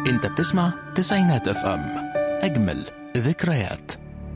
انت بتسمع تسعينات اف ام اجمل ذكريات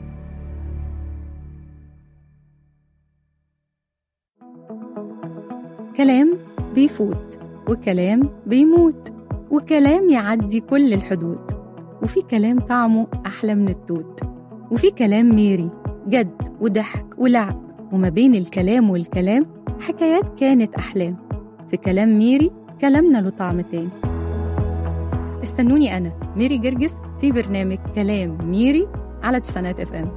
كلام بيفوت وكلام بيموت وكلام يعدي كل الحدود وفي كلام طعمه أحلى من التوت وفي كلام ميري جد وضحك ولعب وما بين الكلام والكلام حكايات كانت أحلام في كلام ميري كلامنا له طعم تاني استنوني أنا ميري جرجس في برنامج كلام ميري على تسعينات اف ام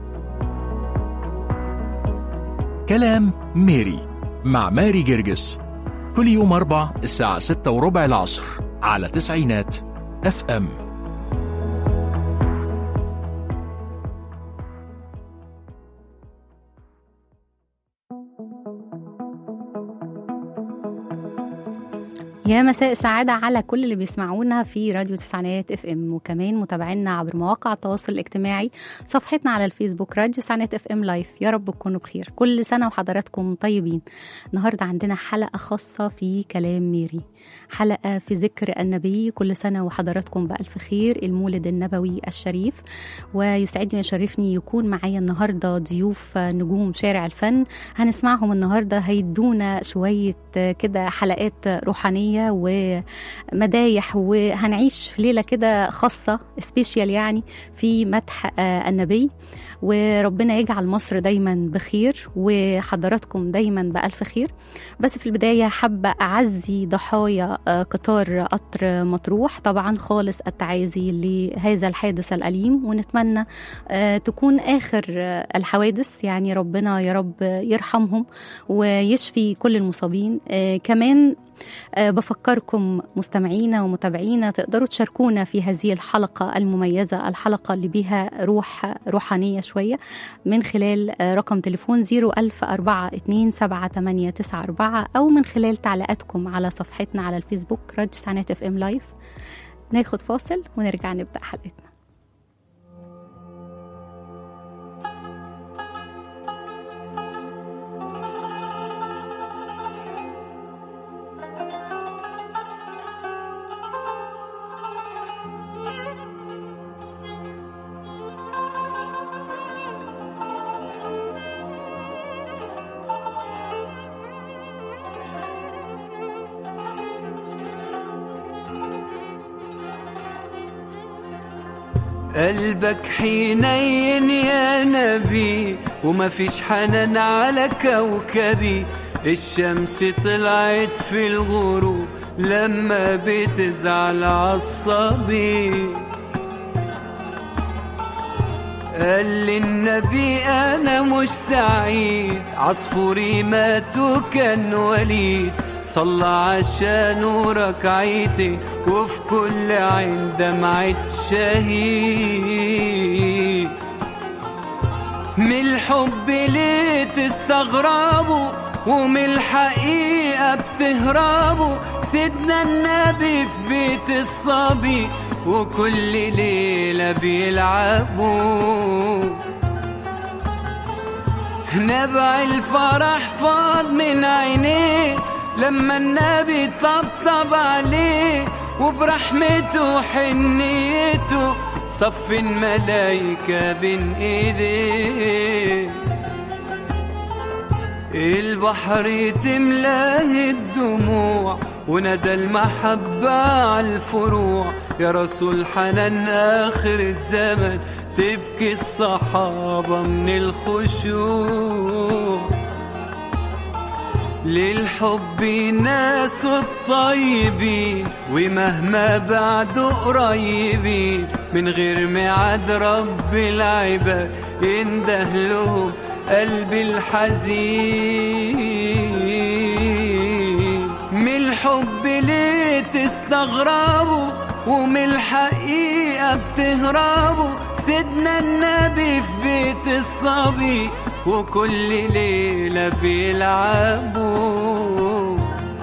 كلام ميري مع ماري جرجس كل يوم أربع الساعة ستة وربع العصر على تسعينات اف ام يا مساء السعادة على كل اللي بيسمعونا في راديو تسعينات اف ام وكمان متابعينا عبر مواقع التواصل الاجتماعي صفحتنا على الفيسبوك راديو تسعينات اف ام لايف يا رب تكونوا بخير كل سنة وحضراتكم طيبين النهاردة عندنا حلقة خاصة في كلام ميري حلقة في ذكر النبي كل سنة وحضراتكم بألف خير المولد النبوي الشريف ويسعدني ويشرفني يكون معايا النهاردة ضيوف نجوم شارع الفن هنسمعهم النهاردة هيدونا شوية كده حلقات روحانية ومدايح وهنعيش في ليلة كده خاصة سبيشيال يعني في مدح آه، النبي وربنا يجعل مصر دايما بخير وحضراتكم دايما بألف خير بس في البداية حابة أعزي ضحايا آه، قطار قطر مطروح طبعا خالص التعازي لهذا الحادث الأليم ونتمنى آه، تكون آخر آه، الحوادث يعني ربنا يا رب يرحمهم ويشفي كل المصابين آه، كمان آه، بفكركم مستمعينا ومتابعينا تقدروا تشاركونا في هذه الحلقة المميزة الحلقة اللي بيها روح روحانية شوية من خلال آه، رقم تليفون 010427894 أو من خلال تعليقاتكم على صفحتنا على الفيسبوك راديو سعنات اف ام لايف ناخد فاصل ونرجع نبدأ حلقتنا قلبك حنين يا نبي وما فيش حنان على كوكبي الشمس طلعت في الغروب لما بتزعل عصبي قال لي النبي انا مش سعيد عصفوري مات وكان وليد صلى عشانه ركعتين وفي كل عين دمعة شهيد من الحب ليه تستغربوا ومن الحقيقة بتهربوا سيدنا النبي في بيت الصبي وكل ليلة بيلعبوا نبع الفرح فاض من عينيه لما النبي طبطب عليه وبرحمته وحنيته صف الملايكة بين ايديه البحر تملاه الدموع وندى المحبة على الفروع يا رسول حنان آخر الزمن تبكي الصحابة من الخشوع للحب ناس الطيبين ومهما بعدوا قريبين من غير ميعاد رب العباد ينده لهم قلبي الحزين من الحب ليه تستغربوا ومن الحقيقة بتهربوا سيدنا النبي في بيت الصبي وكل ليلة بيلعبوا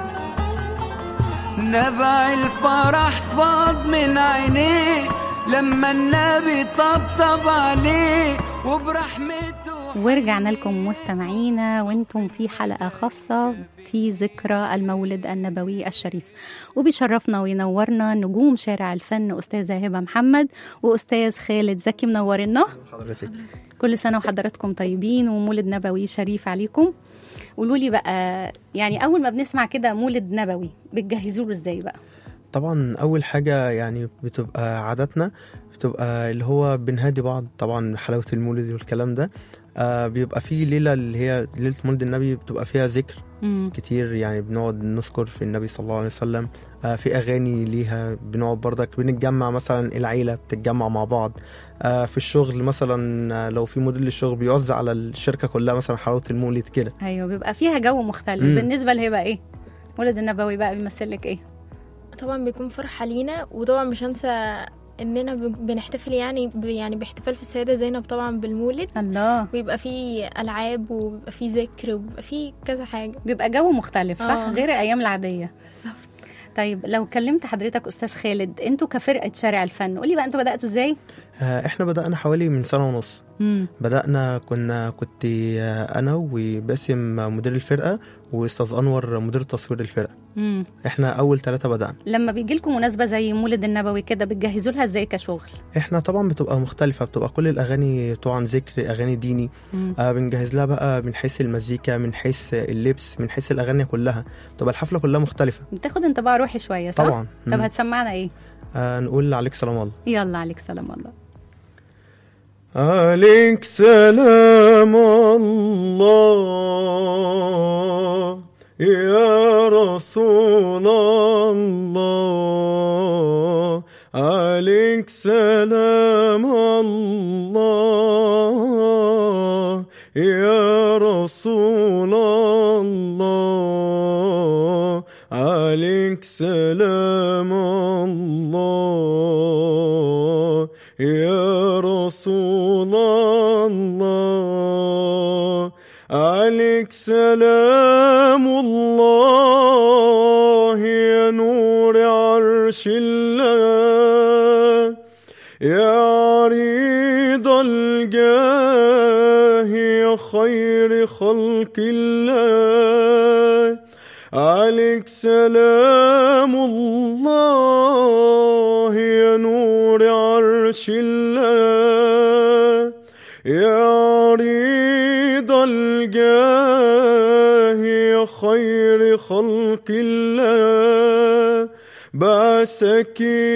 نبع الفرح فاض من عينيه لما النبي طبطب عليه وبرحمته ورجعنا لكم مستمعينا وانتم في حلقة خاصة في ذكرى المولد النبوي الشريف وبيشرفنا وينورنا نجوم شارع الفن أستاذة هبة محمد وأستاذ خالد زكي منورنا حضرتك كل سنة وحضراتكم طيبين ومولد نبوي شريف عليكم قولوا لي بقى يعني أول ما بنسمع كده مولد نبوي بتجهزوا له ازاي بقى؟ طبعا اول حاجه يعني بتبقى عاداتنا بتبقى اللي هو بنهادي بعض طبعا حلاوه المولد والكلام ده آه بيبقى في ليله اللي هي ليله مولد النبي بتبقى فيها ذكر مم. كتير يعني بنقعد نذكر في النبي صلى الله عليه وسلم آه في اغاني ليها بنقعد برضك بنتجمع مثلا العيله بتتجمع مع بعض آه في الشغل مثلا آه، لو في مدير للشغل بيوزع على الشركه كلها مثلا حلاوه المولد كده ايوه بيبقى فيها جو مختلف مم. بالنسبة لهبة ايه؟ مولد النبوي بقى بيمثل لك ايه؟ طبعا بيكون فرحة لينا وطبعا مش هنسى اننا ب- بنحتفل يعني ب- يعني باحتفال في السيدة زينب طبعا بالمولد الله بيبقى فيه ألعاب وبيبقى فيه ذكر وبيبقى فيه كذا حاجة بيبقى جو مختلف صح آه. غير الايام العاديه بالظبط طيب لو كلمت حضرتك استاذ خالد انتوا كفرقه شارع الفن قولي بقى انتوا بداتوا ازاي آه احنا بدانا حوالي من سنه ونص امم بدأنا كنا كنت أنا وباسم مدير الفرقة وأستاذ أنور مدير تصوير الفرقة امم إحنا أول ثلاثة بدأنا لما بيجي لكم مناسبه زي مولد النبوي كده بتجهزوا لها ازاي كشغل إحنا طبعا بتبقى مختلفة بتبقى كل الأغاني طبعا ذكر أغاني ديني مم. آه بنجهز لها بقى من حيث المزيكا من حيث اللبس من حيث الأغاني كلها بتبقى الحفلة كلها مختلفة بتاخد انطباع روحي شويه صح طبعا طب مم. هتسمعنا ايه آه نقول عليك سلام الله يلا عليك سلام الله عليك سلام الله يا رسول الله عليك سلام الله يا رسول الله عليك سلام الله يا رسول الله عليك سلام الله يا نور عرش الله يا عريض الجاه يا خير خلق الله عليك سلام الله يا نور عرش الله يا عريض الجاه يا خير خلق الله بعثك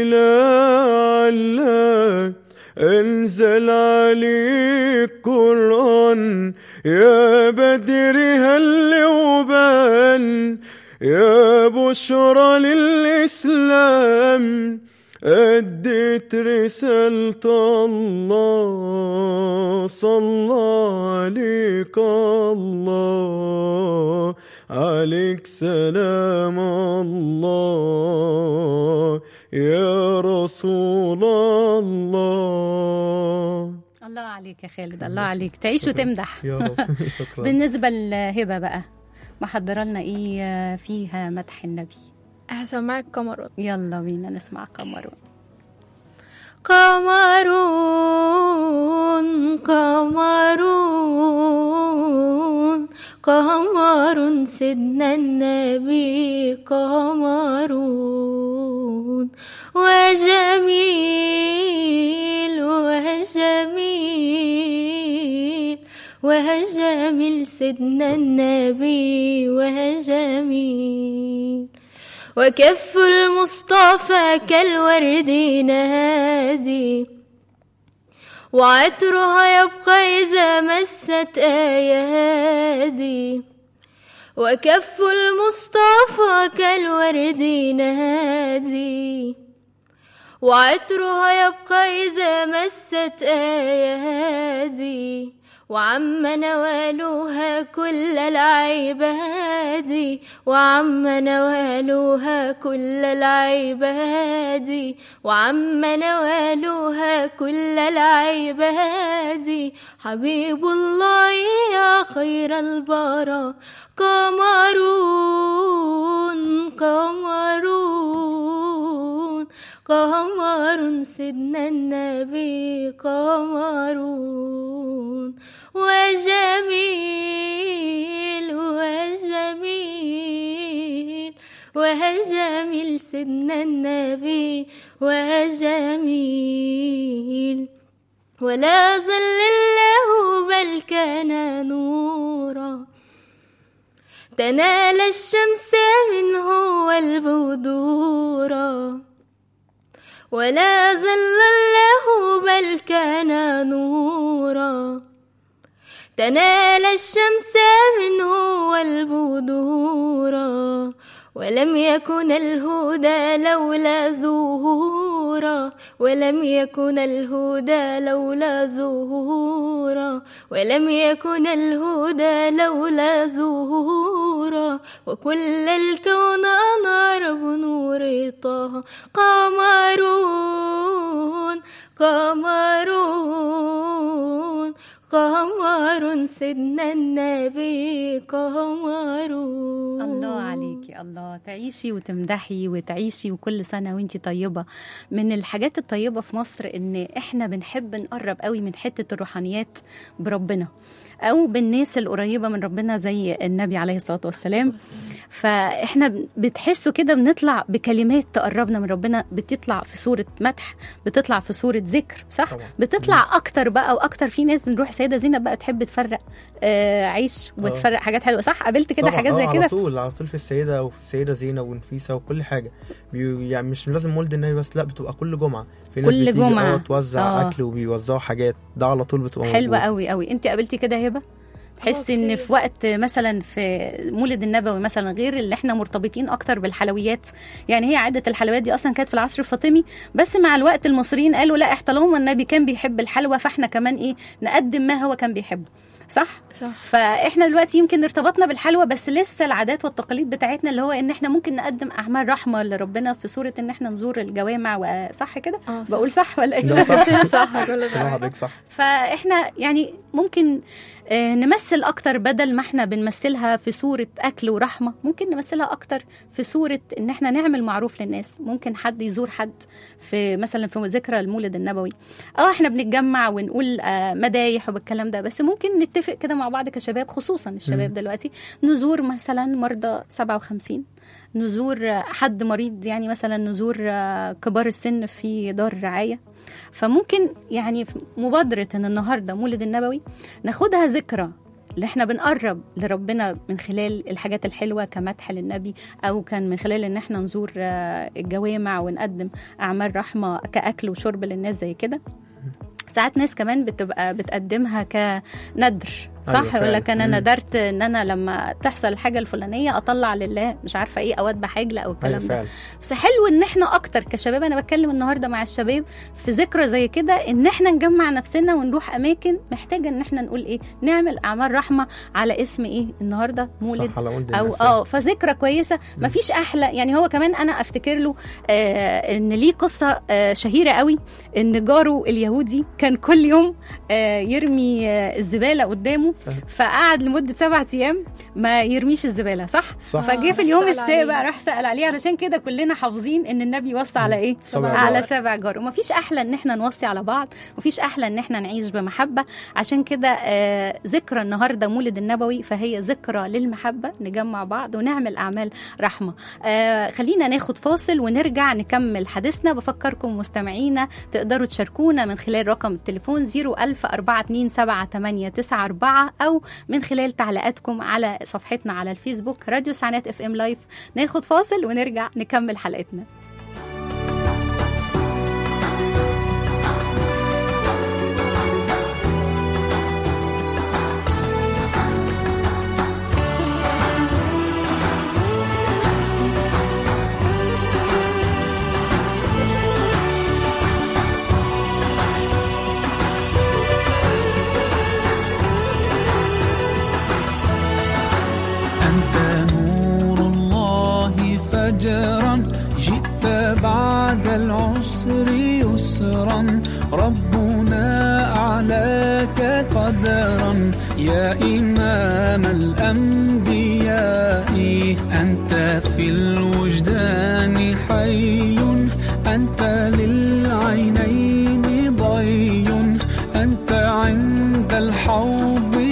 لعلك انزل عليك قرآن يا بدر هل وبان يا بشرى للإسلام أديت رسالة الله صلى عليك الله عليك سلام الله يا رسول الله الله عليك يا خالد الله عليك تعيش وتمدح يا رب شكرا بالنسبه لهبه بقى محضره لنا ايه فيها مدح النبي هسمعك قمر يلا بينا نسمع قمر قمرون قمرون قمر سيدنا النبي قمرون وجميل وجميل وجميل سيدنا النبي وجميل وكف المصطفى كالورد نادي وعطرها يبقى إذا مست أيادي وكف المصطفى كالورد نادي وعطرها يبقى إذا مست أيادي وعم نوالوها كل العباد وعم نوالوها كل العباد وعم نوالوها كل العباد حبيب الله يا خير البرى قمرون قمرون قمر سيدنا النبي قمرون وجميل وجميل وجميل سيدنا النبي وجميل ولا ظل له بل كان نورا تنال الشمس منه والبدورا ولا ظل له بل كان نورا تنال الشمس منه والبدورا ولم يكن الهدى لولا زهورا ولم يكن الهدى لولا زهورا ولم يكن الهدى لولا زهورا وكل الكون أنار بنور طه قمرون قمرون قمر سيدنا النبي قمرون الله عليكي الله تعيشي وتمدحي وتعيشي وكل سنة وانتي طيبة من الحاجات الطيبة في مصر ان احنا بنحب نقرب قوي من حتة الروحانيات بربنا او بالناس القريبة من ربنا زي النبي عليه الصلاة والسلام فاحنا بتحسوا كده بنطلع بكلمات تقربنا من ربنا بتطلع في صورة مدح بتطلع في صورة ذكر صح طبعا. بتطلع اكتر بقى واكتر في ناس بنروح سيدة زينب بقى تحب تفرق آه عيش وتفرق حاجات حلوة صح قابلت كده طبعاً، حاجات آه، زي على كده طول على طول في السيده وفي السيده زينب ونفيسه وكل حاجه بي يعني مش لازم مولد النبي بس لا بتبقى كل جمعه في ناس كل بتيجي جمعة. اه توزع آه. اكل وبيوزعوا حاجات ده على طول بتبقى حلوة موجودة. قوي قوي انت قابلتي كده هبه تحسي ان كتير. في وقت مثلا في مولد النبوي مثلا غير اللي احنا مرتبطين اكتر بالحلويات يعني هي عاده الحلويات دي اصلا كانت في العصر الفاطمي بس مع الوقت المصريين قالوا لا احنا طالما النبي كان بيحب الحلوى فاحنا كمان ايه نقدم ما هو كان بيحبه صح صح فاحنا دلوقتي يمكن ارتبطنا بالحلوى بس لسه العادات والتقاليد بتاعتنا اللي هو ان احنا ممكن نقدم اعمال رحمه لربنا في صوره ان احنا نزور الجوامع وصح كده اه صح. بقول صح ولا ايه ده صح. صح كل كلام ده حضرتك صح فاحنا يعني ممكن آه، نمثل اكتر بدل ما احنا بنمثلها في صورة اكل ورحمة ممكن نمثلها اكتر في صورة ان احنا نعمل معروف للناس ممكن حد يزور حد في مثلا في ذكرى المولد النبوي اه احنا بنتجمع ونقول آه، مدايح وبالكلام ده بس ممكن نتفق كده مع بعض كشباب خصوصا الشباب دلوقتي نزور مثلا مرضى 57 نزور آه، حد مريض يعني مثلا نزور آه، كبار السن في دار رعاية فممكن يعني في مبادرة ان النهارده مولد النبوي ناخدها ذكرى اللي احنا بنقرب لربنا من خلال الحاجات الحلوه كمدح للنبي او كان من خلال ان احنا نزور آه، الجوامع ونقدم اعمال رحمه كاكل وشرب للناس زي كده ساعات ناس كمان بتبقى بتقدمها كندر صح أيوة يقول لك فعلا. انا مم. ندرت ان انا لما تحصل الحاجه الفلانيه اطلع لله مش عارفه ايه او اذبح عجله او ايوه الكلام ده فعلا بس حلو ان احنا اكتر كشباب انا بتكلم النهارده مع الشباب في ذكرى زي كده ان احنا نجمع نفسنا ونروح اماكن محتاجه ان احنا نقول ايه نعمل اعمال رحمه على اسم ايه النهارده مولد صح على مولد او النبي اه فذكرى كويسه مفيش احلى يعني هو كمان انا افتكر له آه ان ليه قصه آه شهيره قوي ان جاره اليهودي كان كل يوم آه يرمي آه الزباله قدامه فعلا. فقعد لمده سبعة ايام ما يرميش الزباله صح صح فجه في اليوم سأل عليه. السابع راح سال عليه علشان كده كلنا حافظين ان النبي وصى على ايه سبع على جار. سبع جار ومفيش احلى ان احنا نوصي على بعض مفيش احلى ان احنا نعيش بمحبه عشان كده آه ذكرى النهارده مولد النبوي فهي ذكرى للمحبه نجمع بعض ونعمل اعمال رحمه آه خلينا ناخد فاصل ونرجع نكمل حديثنا بفكركم مستمعينا تقدروا تشاركونا من خلال رقم التليفون 010427894 او من خلال تعليقاتكم على صفحتنا على الفيسبوك راديو سعنات اف ام لايف ناخد فاصل ونرجع نكمل حلقتنا أنت نور الله فجرا جئت بعد العسر يسرا ربنا أعلاك قدرا يا إمام الأنبياء أنت في الوجدان حي أنت للعينين ضي أنت عند الحوض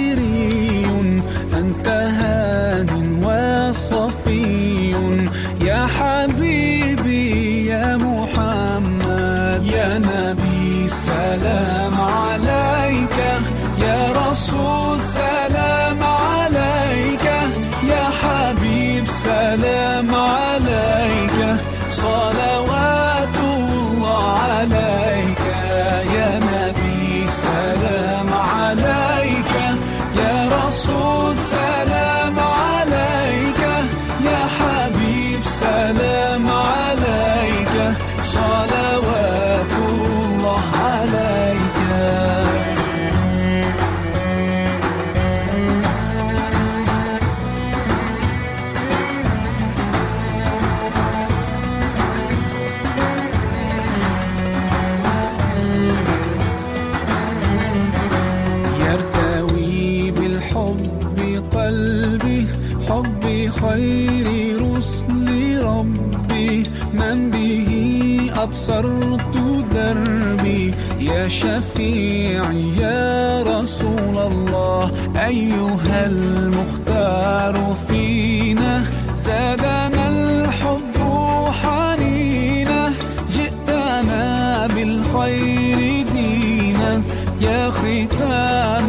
يا حبيبي يا محمد يا نبي سلام عليك يا رسول سلام عليك يا حبيب سلام عليك صلوات الله عليك يا نبي سلام عليك يا رسول سلام عليك يا حبيب سلام عليك صلوات الله عليك يرتوي بالحب قلبي حب خير رسل ربي من به أبصرت دربي يا شفيعي يا رسول الله أيها المختار فينا زادنا الحب حنينا جئتنا بالخير دينا يا ختام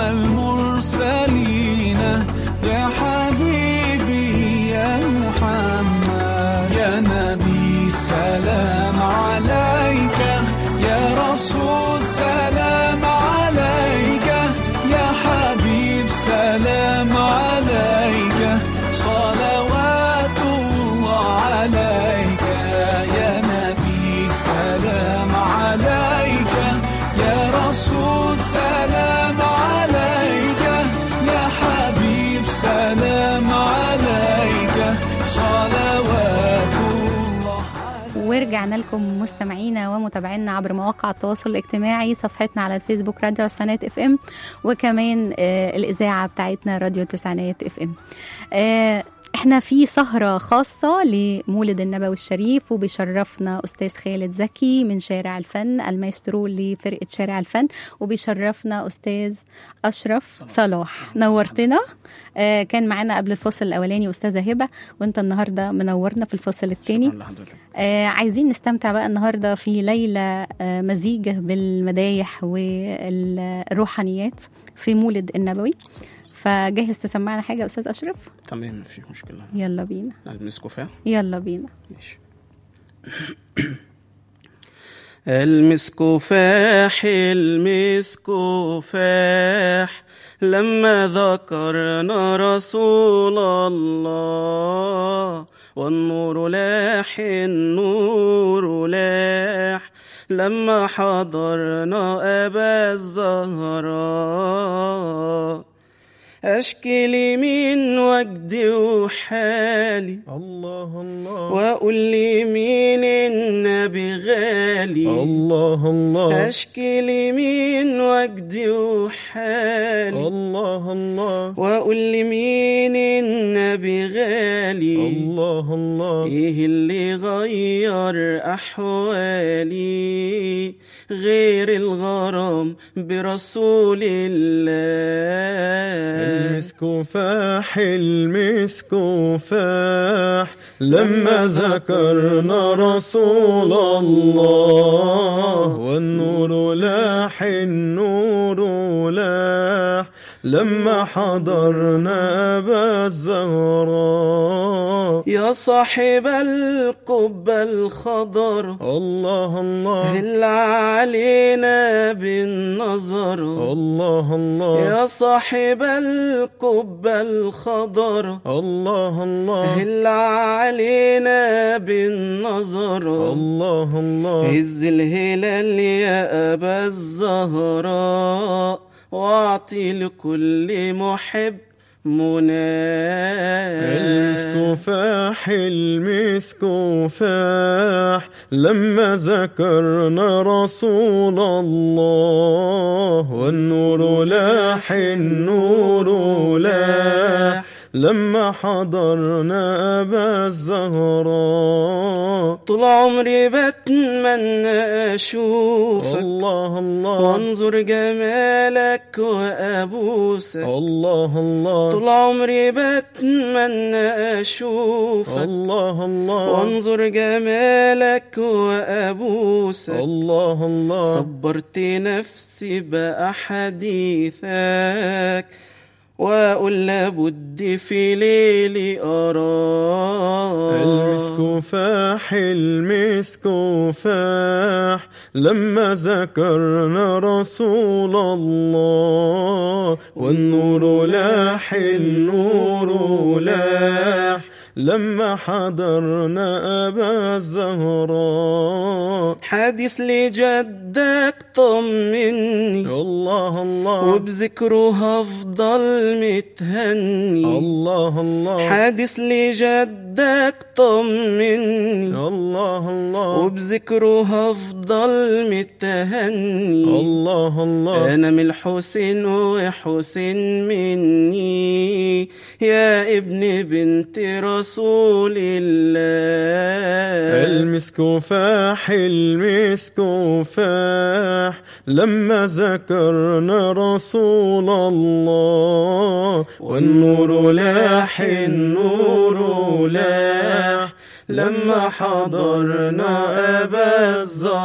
المرسلين يا حبيبي يا محمد يا نبي سلام عليك يا رسول سلام عليك يا حبيب سلام عليك صلوات الله عليك يا نبي سلام عليك يا رسول سلام عليك يا حبيب سلام عليك صلوات الله ورجعنا لكم مستمعينا ومتابعينا عبر مواقع التواصل الاجتماعي صفحتنا على الفيسبوك راديو تسعينات اف ام وكمان آه الاذاعه بتاعتنا راديو تسعينات اف ام آه احنا في سهرة خاصة لمولد النبوي الشريف وبيشرفنا أستاذ خالد زكي من شارع الفن المايسترو لفرقة شارع الفن وبيشرفنا أستاذ أشرف صلاح نورتنا آه كان معانا قبل الفصل الأولاني أستاذة هبة وأنت النهاردة منورنا في الفصل الثاني شكراً لحضرتك آه عايزين نستمتع بقى النهارده في ليله آه مزيج بالمدايح والروحانيات في مولد النبوي فجاهز تسمعنا حاجه يا استاذ اشرف تمام مفيش مشكلة يلا بينا المسكوا فيها يلا بينا ماشي المسك فاح المسك فاح لما ذكرنا رسول الله والنور لاح النور لاح لما حضرنا أبا الزهراء أشكي لي من وجدي وحالي الله الله وأقول لي مين النبي غالي الله الله أشكي لي من وجدي وحالي الله الله وأقول لي مين النبي غالي الله الله إيه اللي غير أحوالي غير الغرام برسول الله المسك فاح المسك فاح لما ذكرنا رسول الله والنور لاح النور لاح لما حضرنا أبا الزهراء يا صاحب القبة الخضر الله الله هل علينا بالنظر الله الله يا صاحب القبة الخضر الله الله هل علينا بالنظر الله الله هز الهلال يا أبا الزهراء واعطي لكل محب منى المسك فاح المسك فاح لما ذكرنا رسول الله والنور لاح النور لاح لما حضرنا أبا الزهراء طول عمري بتمنى أشوفك الله الله وانظر جمالك وأبوسك الله الله طول عمري بتمنى أشوفك الله الله وانظر جمالك وأبوسك الله الله صبرت نفسي بأحاديثك وأقول لابد في ليلي أراك المسك فاح المسك فاح لما ذكرنا رسول الله والنور لاح النور لاح لما حضرنا أبا الزهراء حديث لجدك طمني الله الله وبذكره هفضل متهني الله الله حديث لجدك طمني الله الله وبذكره هفضل متهني الله الله أنا من الحسين وحسين مني يا ابن بنت رسول الله المسك فاح المسك فاح لما ذكرنا رسول الله والنور لاح النور لاح لما حضرنا أبا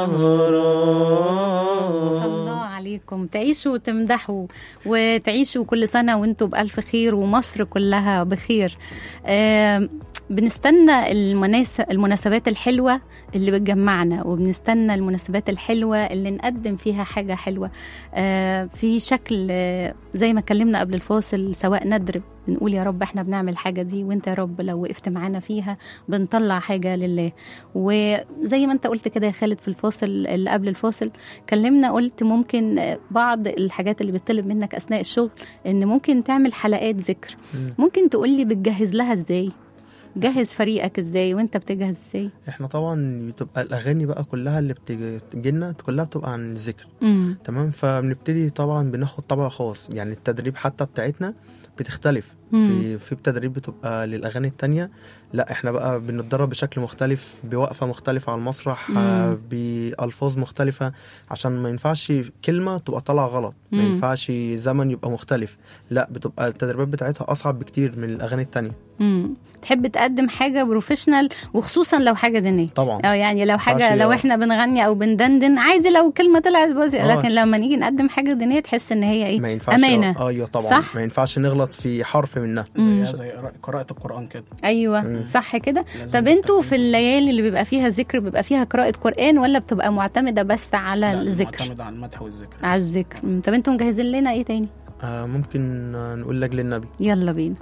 الزهراء الله عليكم تعيشوا وتمدحوا وتعيشوا كل سنة وانتم بألف خير ومصر كلها بخير آم، بنستنى المناس- المناسبات الحلوة اللي بتجمعنا وبنستنى المناسبات الحلوة اللي نقدم فيها حاجة حلوة آه، في شكل آه، زي ما اتكلمنا قبل الفاصل سواء ندر بنقول يا رب احنا بنعمل حاجة دي وانت يا رب لو وقفت معانا فيها بنطلع حاجة لله وزي ما انت قلت كده يا خالد في الفاصل اللي قبل الفاصل كلمنا قلت ممكن آه، بعض الحاجات اللي بتطلب منك اثناء الشغل ان ممكن تعمل حلقات ذكر ممكن تقولي بتجهز لها ازاي جهز فريقك ازاي وانت بتجهز ازاي احنا طبعا بتبقى الاغاني بقى كلها اللي بتجيلنا كلها بتبقى عن الذكر امم تمام فبنبتدي طبعا بناخد طبع خاص يعني التدريب حتى بتاعتنا بتختلف مم. في في تدريب بتبقى للاغاني التانية لا احنا بقى بنتدرب بشكل مختلف بوقفه مختلفه على المسرح مم. آه، بالفاظ مختلفه عشان ما ينفعش كلمه تبقى طالعه غلط ما مم. ينفعش زمن يبقى مختلف لا بتبقى التدريبات بتاعتها اصعب بكتير من الاغاني التانية امم تحب تقدم حاجه بروفيشنال وخصوصا لو حاجه دينيه طبعا اه يعني لو حاجه ينفعش- لو آه. احنا بنغني او بندندن عادي لو كلمه طلعت بوزي آه. لكن لما نيجي نقدم حاجه دينيه تحس ان هي ايه ما ينفعش امانه اه ايوه طبعا صح؟ ما ينفعش نغلط في حرف منها مم. زي زي قراءة- قراءة القرآن كده ايوه مم. صح كده لازم طب انتوا التكليف. في الليالي اللي بيبقى فيها ذكر بيبقى فيها قراءه قران ولا بتبقى معتمده بس على لا، الذكر معتمد على المدح والذكر على بس. الذكر مم. طب انتوا مجهزين لنا ايه تاني آه ممكن آه، نقول لاجل النبي يلا بينا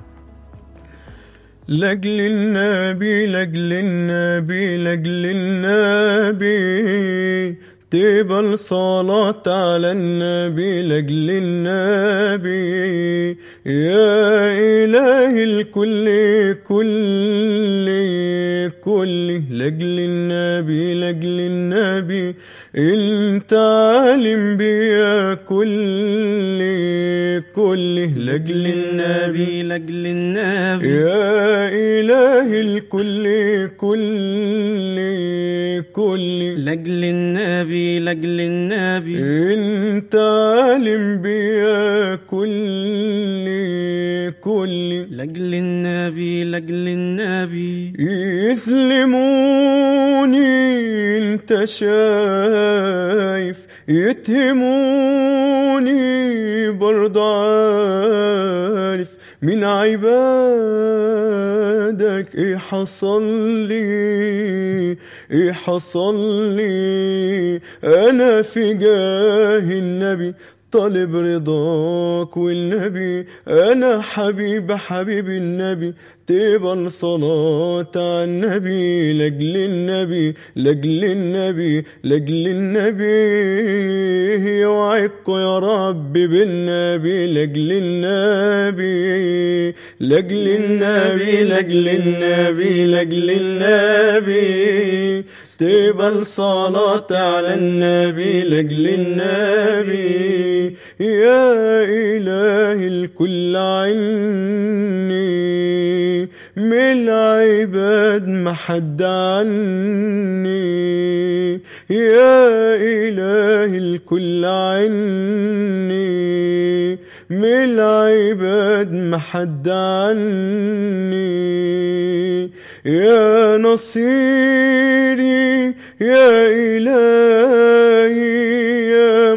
لأجل النبي لأجل النبي لأجل النبي تقبل صلاة على النبي لأجل النبي يا إله الكل كل كل لأجل النبي لأجل النبي انت عالم بيا كل كل لأجل النبي لأجل النبي يا إله الكل كل كل لأجل النبي لأجل النبي انت عالم بيا كل كل لأجل النبي لأجل النبي يسلموني انت شايف يتهموني برضه عارف من عبادك ايه حصل لي ايه حصل لي انا في جاه النبي طالب رضاك والنبي انا حبيب حبيب النبي تقبل صلاة على النبي لاجل النبي لاجل النبي لاجل النبي يوعدكم يا رب بالنبي لاجل النبي لاجل النبي لاجل النبي لاجل النبي تقبل صلاة على النبي لأجل النبي يا إله الكل عني من العباد ما حد عني يا إله الكل عني من العباد ما حد عني يا نصيري يا إلهي يا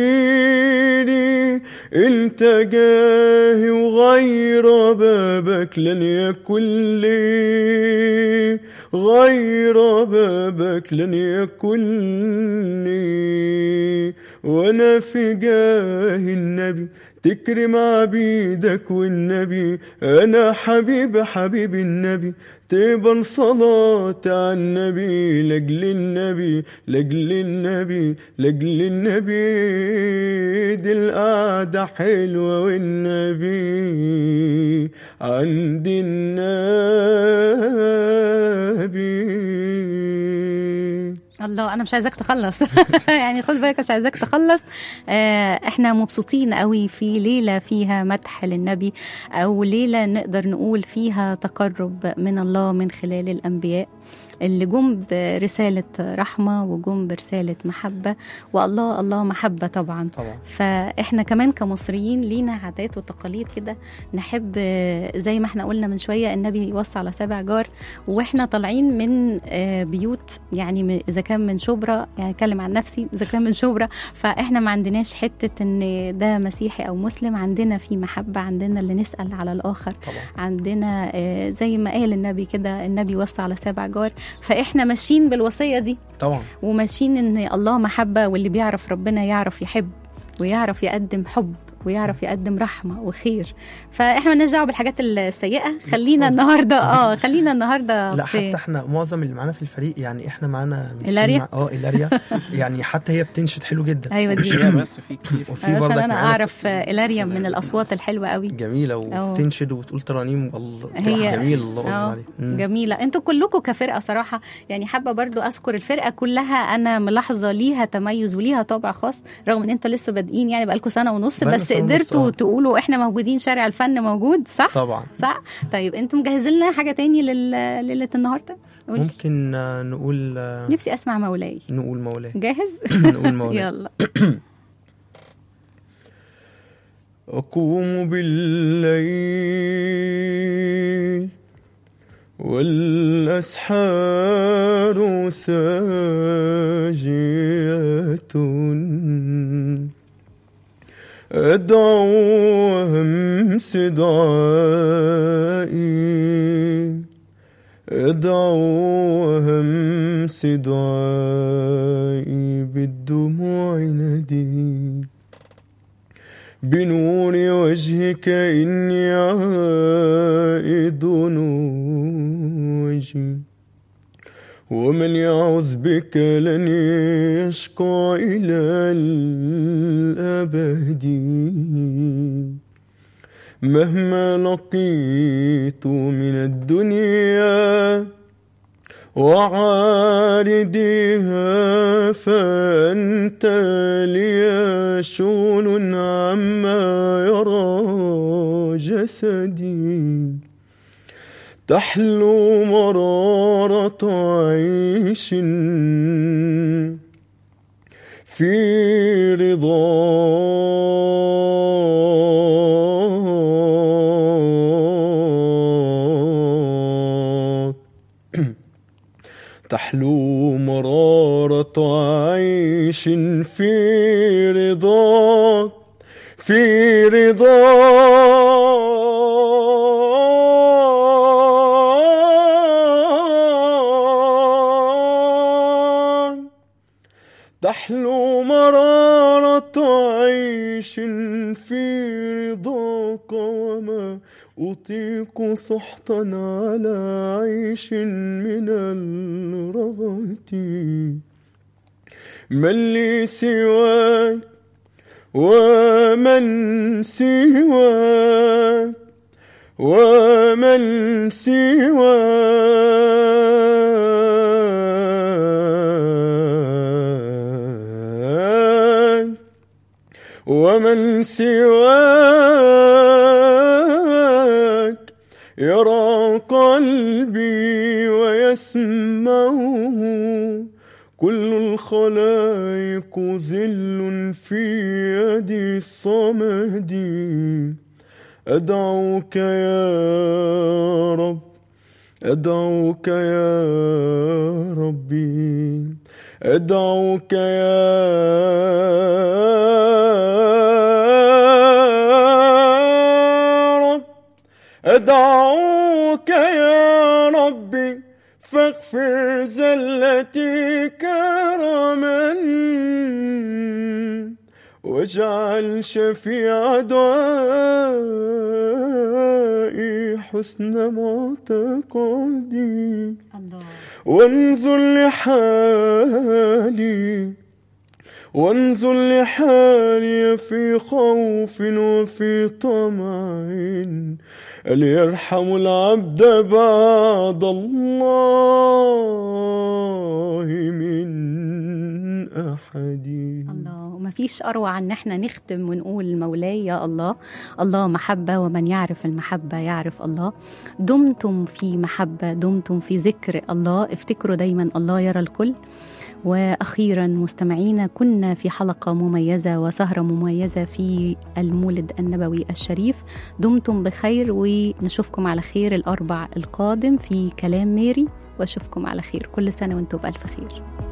مجيري انت جاهي وغير بابك لن يكن لي غير بابك لن يكن لي وانا في جاه النبي تكرم عبيدك والنبي انا حبيب حبيب النبي تقبل صلاة على النبي لاجل النبي لاجل النبي لاجل النبي دي القعدة حلوة والنبي عند النبي الله انا مش عايزاك تخلص يعني خد بالك مش عايزاك تخلص آه احنا مبسوطين قوي في ليله فيها مدح للنبي او ليله نقدر نقول فيها تقرب من الله من خلال الانبياء اللي جم برسالة رحمة وجم برسالة محبة والله الله محبة طبعا طبعا فاحنا كمان كمصريين لينا عادات وتقاليد كده نحب آه، زي ما احنا قلنا من شويه النبي يوصى على سبع جار واحنا طالعين من آه، بيوت يعني من- اذا كان من شبرا يعني اتكلم عن نفسي اذا كان من شبرا فاحنا ما عندناش حته ان ده مسيحي او مسلم عندنا في محبه عندنا اللي نسال على الاخر طبعا عندنا آه، زي ما قال النبي كده النبي وصى على سبع جار فاحنا ماشيين بالوصيه دي طبعا وماشيين ان الله محبه واللي بيعرف ربنا يعرف يحب ويعرف يقدم حب ويعرف يقدم رحمه وخير فاحنا مالناش دعوه بالحاجات السيئه خلينا خالص. النهارده اه خلينا النهارده لا في حتى احنا معظم اللي معانا في الفريق يعني احنا معانا مسكين إيلاريا؟ مع- اه إيلاريا يعني حتى هي بتنشد حلو جدا ايوه مش دي هي بس في كتير وفي عشان برضك انا معانا اعرف آه، إلاريا من الاصوات الحلوه قوي جميله أه. وبتنشد وتقول ترانيم الله هي- جميل الله اكبر اه عليه مم. جميله انتوا كلكم كفرقه صراحه يعني حابه برضو اذكر الفرقه كلها انا ملاحظه ليها تميز وليها طابع خاص رغم ان انتوا لسه بادئين يعني بقالكم سنه ونص بقالنا بس سنة ونص، قدرتوا آه. تقولوا احنا موجودين شارع الفن موجود صح طبعا صح طيب انتوا مجهزين لنا حاجه تاني لل- ليله النهارده قولي. ممكن آه، نقول آه، نفسي اسمع مولاي نقول مولاي جاهز نقول مولاي يلا أقوم بالليل والأسحار ساجية أدعو وهمس دعائي أدعو وهمس دعائي بالدموع ندي بنور وجهك إني عائد وجهي ومن يعوذ بك لن يشقى إلى الأبد مهما لقيت من الدنيا وعاردها فأنت لي شغل عما يرى جسدي تحلو مرارة عيش في رضاك تحلو مرارة عيش في رضاك في رضاك تحلو مرارة عيش في رضاك وما أطيق سحطا على عيش من الرغد من لي سواك ومن سواك ومن ومن سواك يرى قلبي ويسمعه كل الخلائق ذل في يد الصمد أدعوك يا رب أدعوك يا ربي أدعوك يا رب أدعوك يا ربي فاغفر زلتي كرما واجعل شفيع دعائي حسن معتقدي الله وانظر لحالي وانظر لحالي في خوف وفي طمع هل يرحم العبد بعد الله من أحد الله وما فيش أروع أن احنا نختم ونقول مولاي يا الله الله محبة ومن يعرف المحبة يعرف الله دمتم في محبة دمتم في ذكر الله افتكروا دايما الله يرى الكل واخيرا مستمعينا كنا في حلقه مميزه وسهره مميزه في المولد النبوي الشريف دمتم بخير ونشوفكم على خير الاربع القادم في كلام ميري واشوفكم على خير كل سنه وانتم بالف خير